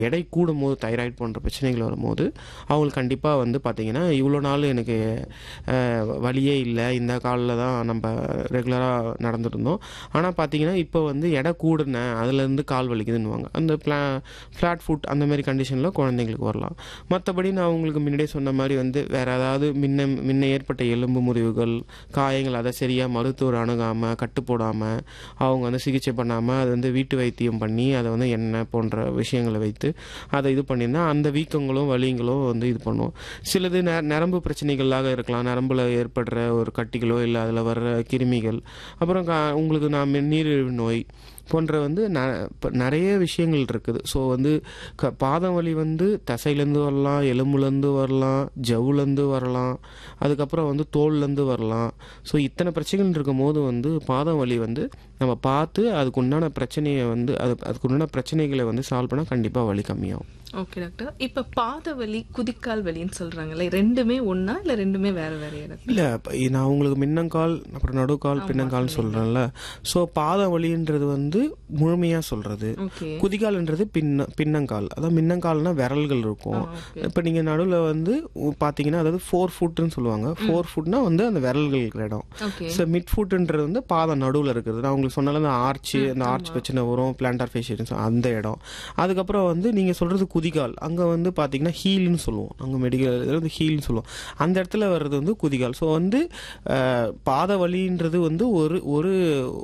எடை கூடும்போது தைராய்டு போன்ற பிரச்சனைகள் வரும்போது அவங்களுக்கு கண்டிப்பாக வந்து பார்த்திங்கன்னா இவ்வளோ நாள் எனக்கு அஹ், வலியே இல்லை இந்த காலில் தான் நம்ம ரெகுலராக நடந்துட்டு இருந்தோம் ஆனால் பார்த்தீங்கன்னா இப்போ வந்து எடை கூடுனேன் அதுலேருந்து கால் வலிக்குதுன்னுவாங்க அந்த பிளா ஃப்ளாட் ஃபுட் அந்த மாதிரி கண்டிஷனில் குழந்தைங்களுக்கு வரலாம் மற்றபடி நான் உங்களுக்கு முன்னாடியே சொன்ன மாதிரி வந்து வேறு ஏதாவது முன்ன முன்ன ஏற்பட்ட எலும்பு முறிவுகள் காயங்கள் அதை சரியாக மருத்துவர் அணுகாமல் கட்டு போடாமல் அவங்க வந்து சிகிச்சை பண்ணாமல் அது வந்து வீட்டு வைத்தியம் பண்ணி அதை வந்து எண்ணெய் போன்ற விஷயங்களை வைத்து அதை இது பண்ணியிருந்தா அந்த வீக்கங்களும் வலிங்களும் வந்து இது பண்ணும் சிலது ந நரம்பு பிரச்சனைகளாக இருக்கலாம் நரம்பில் ஏற்படுற ஒரு கட்டிகளோ இல்லை அதில் வர்ற கிருமிகள் அப்புறம் கா உங்களுக்கு நான் நீரிழிவு நோய் போன்ற வந்து ந இப்ப நிறைய விஷயங்கள் இருக்குது ஸோ வந்து க பாதம் வலி வந்து தசையிலேருந்து வரலாம் எலும்புலேருந்து வரலாம் ஜவ்வுலேருந்து வரலாம் அதுக்கப்புறம் வந்து தோல்லேருந்து வரலாம் ஸோ இத்தனை பிரச்சனைகள் இருக்கும் போது வந்து பாதம் வலி வந்து நம்ம பார்த்து அதுக்கு உண்டான பிரச்சனையை வந்து அது அதுக்கு உண்டான பிரச்சனைகளை வந்து சால்வ் பண்ணால் கண்டிப்பாக வலி கம்மியாகும் ஓகே டாக்டர் இப்ப பாத வலி குதிக்கால் வலின்னு சொல்றாங்கல்ல ரெண்டுமே ஒண்ணா இல்ல ரெண்டுமே வேற வேறையா டாக்டர் இல்லை நான் உங்களுக்கு மின்னங்கால் அப்புறம் நடுக்கால் பின்னங்கால்னு சொல்கிறேன்ல ஸோ பாத வலின்றது வந்து முழுமையாக சொல்கிறது ஓகே குதிகால்ன்றது பின்ன பின்னங்கால் அதாவது மின்னங்கால்னா விரல்கள் இருக்கும் இப்போ நீங்கள் நடுவில் வந்து உ- பார்த்தீங்கன்னா அதாவது ஃபோர் ஃபுட்னு சொல்லுவாங்க ஃபோர் ஃபுட்னா வந்து அந்த விரல்கள் இருக்கிற இடம் ஓகே ஸோ மிட் ஃபுட்ன்றது வந்து பாதம் நடுவில் இருக்கிறது நான் உங்களுக்கு சொன்னால அந்த ஆர்ச்சு அந்த ஆர்ச் பிரச்சனை வரும் பிளான்டார் ஃபேஷியல்ஸ் அந்த இடம் அதுக்கப்புறம் வந்து நீங்கள் சொல்கிறது குதிகால் அங்கே வந்து பார்த்தீங்கன்னா ஹீல்னு சொல்லுவோம் அங்கே மெடிக்கல் இதில் வந்து ஹீல்னு சொல்லுவோம் அந்த இடத்துல வர்றது வந்து குதிகால் ஸோ வந்து அஹ், பாத வலின்றது வந்து ஒரு ஒரு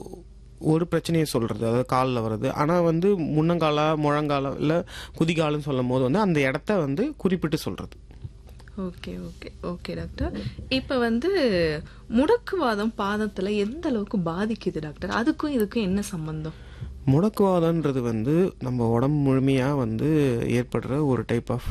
ஒரு பிரச்சனையை சொல்கிறது அதாவது காலில் வர்றது ஆனால் வந்து முன்னங்காலா முழங்காலம் இல்லை குதிகால்னு சொல்லும் போது வந்து அந்த இடத்த வந்து குறிப்பிட்டு சொல்கிறது ஓகே ஓகே ஓகே டாக்டர் இப்ப வந்து முடக்குவாதம் பாதத்துல எந்த அளவுக்கு பாதிக்குது டாக்டர் அதுக்கும் இதுக்கும் என்ன சம்பந்தம் முடக்குவாதன்றது வந்து நம்ம உடம்பு முழுமையாக வந்து ஏற்படுற ஒரு டைப் ஆஃப்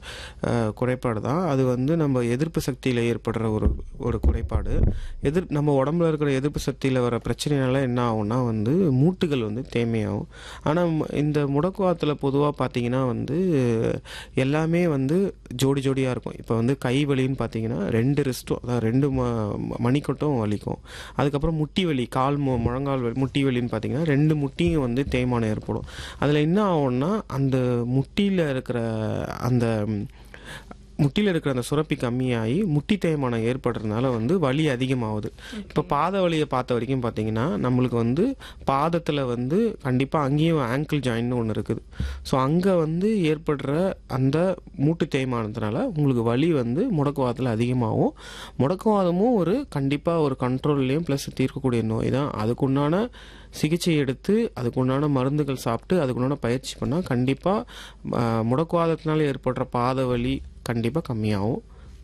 குறைபாடு தான் அது வந்து நம்ம எதிர்ப்பு சக்தியில் ஏற்படுற ஒரு ஒரு குறைபாடு எதிர் நம்ம உடம்புல இருக்கிற எதிர்ப்பு சக்தியில் வர பிரச்சனைனால என்ன ஆகும்னா வந்து மூட்டுகள் வந்து தேமையாகும் ஆனால் இந்த முடக்குவாதத்தில் பொதுவாக பார்த்தீங்கன்னா வந்து எல்லாமே வந்து ஜோடி ஜோடியாக இருக்கும் இப்போ வந்து கை வலின்னு பார்த்தீங்கன்னா ரெண்டு ரிஸ்ட்டும் அதாவது ரெண்டு ம மணிக்கட்டும் வலிக்கும் அதுக்கப்புறம் முட்டி வலி கால் மு முழங்கால் வலி முட்டி வலின்னு பார்த்தீங்கன்னா ரெண்டு முட்டியும் வந்து தேய்மானம் ஏற்படும் அதில் என்ன ஆகும்னா அந்த முட்டியில் இருக்கிற அந்த ம், முட்டியில் இருக்கிற அந்த சுரப்பி கம்மியாகி முட்டி தேய்மானம் ஏற்படுறதுனால வந்து வலி அதிகமாகுது இப்போ பாத வலியை பார்த்த வரைக்கும் பார்த்தீங்கன்னா நம்மளுக்கு வந்து பாதத்தில் வந்து கண்டிப்பாக அங்கேயும் ஆங்கிள் ஜாயின்னு ஒன்று இருக்குது ஸோ அங்கே வந்து ஏற்படுற அந்த மூட்டு தேய்மானத்தினால உங்களுக்கு வலி வந்து முடக்குவாதத்தில் அதிகமாகும் முடக்குவாதமும் ஒரு கண்டிப்பாக ஒரு கண்ட்ரோல்லையும் ப்ளஸ் தீர்க்கக்கூடிய நோய் தான் அதுக்குண்டான சிகிச்சை எடுத்து அதுக்குண்டான மருந்துகள் சாப்பிட்டு அதுக்குண்டான பயிற்சி பண்ணால் கண்டிப்பாக முடக்குவாதத்தினால ஏற்படுற பாத வலி கண்டிப்பாக கம்மியாகும்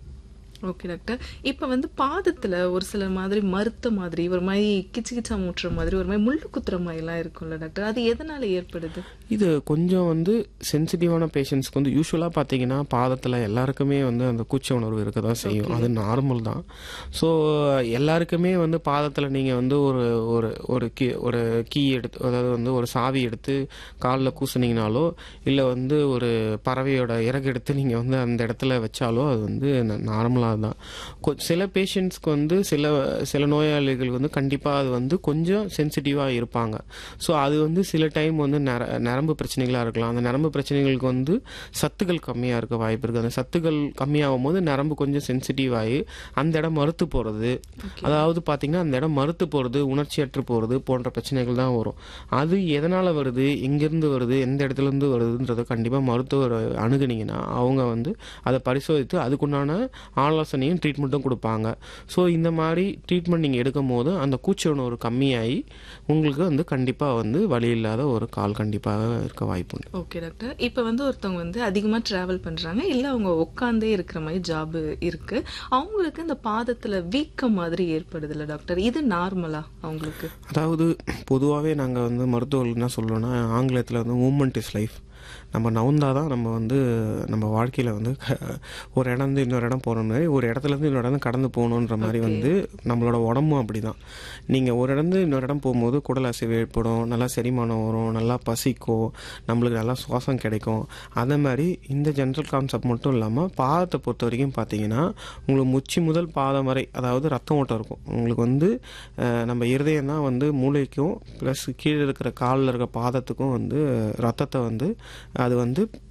ஓகே டாக்டர் இப்ப வந்து பாதத்துல ஒரு சில மாதிரி மருத்த மாதிரி ஒரு மாதிரி கிச்சு கிச்சா மூட்டுற மாதிரி ஒரு மாதிரி முள்ளு குத்துற மாதிரி எல்லாம் இருக்கும்ல டாக்டர் அது எதனால ஏற்படுது இது கொஞ்சம் வந்து சென்சிட்டிவான பேஷண்ட்ஸ்க்கு வந்து யூஸ்வலாக பார்த்தீங்கன்னா பாதத்தில் எல்லாருக்குமே வந்து அந்த கூச்ச உணர்வு இருக்க தான் செய்யும் அது நார்மல் தான் ஸோ எல்லாருக்குமே வந்து பாதத்தில் நீங்கள் வந்து ஒரு ஒரு ஒரு கீ ஒரு கீ எடுத்து அதாவது வந்து ஒரு சாவி எடுத்து காலில் கூசுனீங்கனாலோ இல்லை வந்து ஒரு பறவையோட இறகு எடுத்து நீங்கள் வந்து அந்த இடத்துல வச்சாலோ அது வந்து நார்மலாக தான் கொ- சில பேஷண்ட்ஸ்க்கு வந்து சில சில நோயாளிகள் வந்து கண்டிப்பாக அது வந்து கொஞ்சம் சென்சிட்டிவாக இருப்பாங்க ஸோ அது வந்து சில டைம் வந்து நர நரம்பு பிரச்சனைகளாக இருக்கலாம் அந்த நரம்பு பிரச்சனைகளுக்கு வந்து சத்துக்கள் கம்மியாக இருக்க வாய்ப்பு இருக்குது அந்த சத்துக்கள் கம்மியாகும் போது நரம்பு கொஞ்சம் சென்சிட்டிவ் ஆகி அந்த இடம் மறுத்து போகிறது அதாவது பார்த்தீங்கன்னா அந்த இடம் மறுத்து போகிறது உணர்ச்சியற்று போகிறது போன்ற பிரச்சனைகள் தான் வரும் அது எதனால் வருது எங்கேருந்து வருது எந்த இடத்துலேருந்து வருதுன்றதை கண்டிப்பாக மருத்துவர் அணுகுனீங்கன்னா அவங்க வந்து அதை பரிசோதித்து அதுக்குண்டான ஆலோசனையும் ட்ரீட்மெண்ட்டும் கொடுப்பாங்க ஸோ இந்த மாதிரி ட்ரீட்மெண்ட் நீங்கள் எடுக்கும் போது அந்த கூச்ச உணர்வு கம்மியாகி உங்களுக்கு வந்து கண்டிப்பாக வந்து வலி இல்லாத ஒரு கால் கண்டிப்பாக இருக்க வாய்ப்பு உண்டு ஓகே டாக்டர் இப்ப வந்து ஒருத்தவங்க வந்து அதிகமா டிராவல் பண்றாங்க இல்ல அவங்க உட்காந்தே இருக்கிற மாதிரி ஜாப் இருக்கு அவங்களுக்கு இந்த பாதத்துல வீக்கம் மாதிரி ஏற்படுதுல்ல டாக்டர் இது நார்மலா அவங்களுக்கு அதாவது பொதுவாகவே நாங்கள் வந்து மருத்துவர்கள் என்ன சொல்லுவோம்னா ஆங்கிலத்தில் வந்து மூமெண்ட் இஸ் லைஃப் நம்ம நவுந்தாதான் நம்ம வந்து நம்ம வாழ்க்கையில் வந்து க- ஒரு இடம் இருந்து இன்னொரு இடம் போகிற மாதிரி ஒரு இடத்துலேருந்து இன்னொரு இடம் கடந்து போகணுன்ற மாதிரி வந்து நம்மளோட உடம்பும் அப்படி தான் நீங்கள் ஒரு இடம் இன்னொரு இடம் போகும்போது குடல் அசைவு ஏற்படும் நல்லா செரிமானம் வரும் நல்லா பசிக்கும் நம்மளுக்கு நல்லா சுவாசம் கிடைக்கும் அதே மாதிரி இந்த ஜென்ரல் கான்செப்ட் மட்டும் இல்லாமல் பாதத்தை பொறுத்த வரைக்கும் பார்த்தீங்கன்னா உங்களுக்கு முச்சி முதல் பாதம் வரை அதாவது ரத்தம் ஓட்டம் இருக்கும் உங்களுக்கு வந்து அஹ், நம்ம இருதயம் தான் வந்து மூளைக்கும் ப்ளஸ் கீழே இருக்கிற காலில் இருக்க பாதத்துக்கும் வந்து ரத்தத்தை வந்து அது வந்து